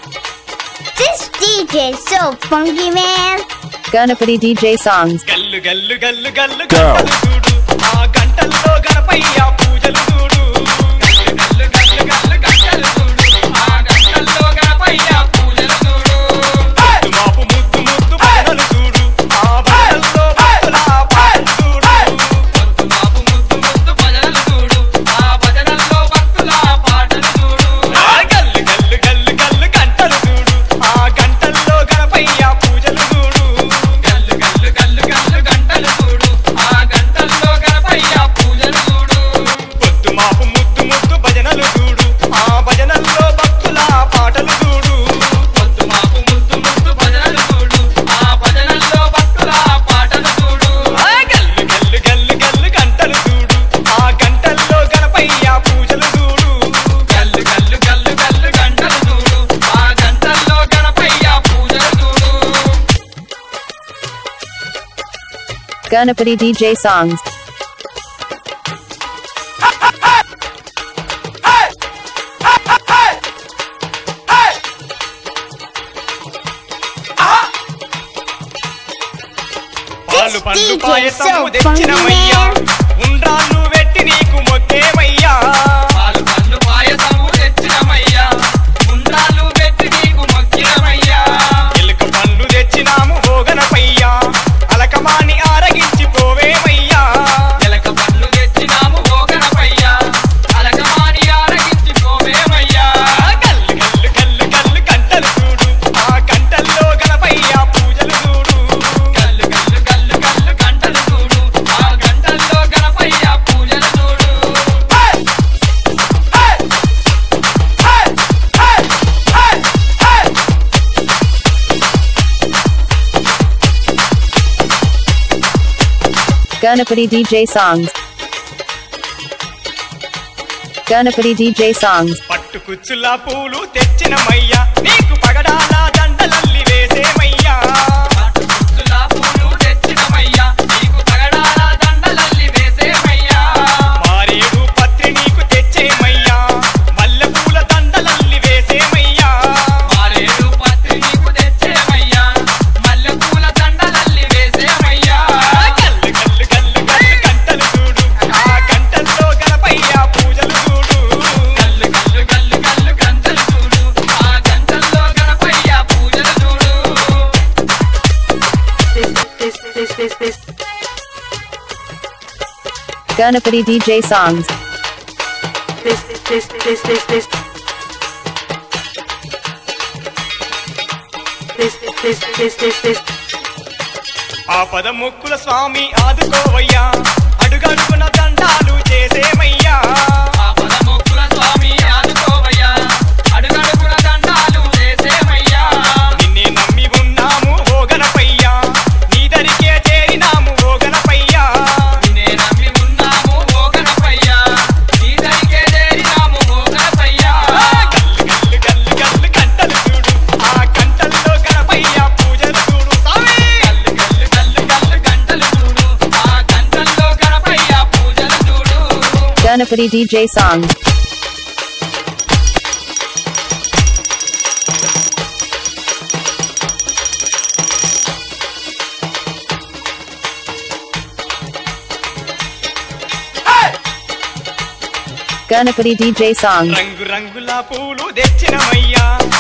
This DJ is so funky, man. Ganapati DJ songs. గల్లు గల్లు గల్లు గల్లు Go. గంటలు చూడు ఆ గంటల్లో గణపయ్య పూజలు చూడు గల్లు గల్లు గల్లు గల్లు గంటలు చూడు ఆ గంటల్లో గణపయ్య పూజలు చూడు ముద్దు మాపు ముద్దు ముద్దు భజనలు చూడు ఆ భజనల్లో భక్తుల పాటలు చూడు ముద్దు మాపు ముద్దు ముద్దు భజనలు చూడు ఆ భజనల్లో భక్తుల పాటలు చూడు గల్లు గల్లు గల్లు గల్లు గంటలు చూడు ఆ గంటల్లో గణపయ్య పూజలు చూడు గల్లు గల్లు గల్లు గల్లు గంటలు చూడు ఆ గంటల్లో గణపయ్య పూజలు చూడు పొద్దు మాపు ముద్దు ముద్దు భజనలు చూడు ఆ భజనల్లో భక్తుల పాటలు చూడు పొద్దు మాపు ముద్దు ముద్దు భజనలు చూడు ఆ భజనల్లో భక్తుల పాటలు చూడు గల్లు గల్లు గల్లు గల్లు గంటలు చూడు ఆ గంటల్లో గణపయ్య పూజలు చూడు గల్లు గల్లు గల్లు గల్లు గంటలు చూడు ఆ గంటల్లో గణపయ్య పూజలు చూడు Ganapati DJ songs. పాలు This పండు DJ పాయసము so తెచ్చినమయ్యా funky. ఉండ్రాళ్ళు పెట్టి నీకు మొక్కేమయ్యా పాలు పండు పాయసము తెచ్చినమయ్యా ఉండ్రాళ్ళు పెట్టి నీకు మొక్కినమయ్యా ఎలుక పండ్లు తెచ్చినాము భోగనపయ్యా అలకమాని ఆరగించి పోవేమయ్యా ఎలక పండ్లు తెచ్చినాము భోగనపయ్యా అలకమాని ఆరగించి పోవేమయ్యా గల్లు గల్లు గల్లు గల్లు గంటలు చూడు ఆ గంటల్లో గణపయ్య పూజలు చూడు గల్లు గల్లు గల్లు గల్లు గంటలు చూడు ఆ గంటల్లో గణపయ్య పూజలు చూడు Ganapati DJ songs. Ganapati DJ songs. పట్టు కుచ్చుల పూలు తెచ్చినమయ్యా నీకు పగడాల దండలల్లి వేసేమయ్యా పట్టు కుచ్చుల పూలు తెచ్చినమయ్యా నీకు పగడాల దండలల్లి వేసేమయ్యా మారేడు పత్రి నీకు తెచ్చేమయ్యా మల్లె పూల దండలల్లి వేసేమయ్యా మారేడు పత్రి నీకు తెచ్చేమయ్యా మల్లె పూల దండలల్లి వేసేమయ్యా గల్లు గల్లు గల్లు గల్లు గంటలు చూడు ఆ గంటల్లో గణపయ్య పూజలు చూడు గల్లు గల్లు గల్లు గల్లు గంటలు చూడు ఆ గంటల్లో గణపయ్య పూజలు చూడు Ganapati DJ songs. ఆపద మొక్కుల స్వామి ఆదుకోవయ్యా అడుగడుగున దండాలు చేసేమయ్యా ఆపద మొక్కుల స్వామి ఆదుకోవయ్యా అడుగడుగున దండాలు చేసేమయ్యా నిన్నే నమ్మి ఉన్నాము ఓ గణపయ్యా నీ దరికే చేరినాము ఓ గణపయ్యా నిన్నే నమ్మి ఉన్నాము ఓ గణపయ్యా నీ దరికే చేరినాము ఓ గణపయ్యా గల్లు గల్లు గల్లు గల్లు గంటలు చూడు ఆ గంటల్లో గణపయ్య పూజలు చూడు స్వామి గల్లు గల్లు గల్లు గల్లు గంటలు చూడు ఆ గంటల్లో గణపయ్య పూజలు చూడు Ganapati DJ songs. Ganapati DJ songs. రంగు రంగుల పూలు తెచ్చినమయ్యా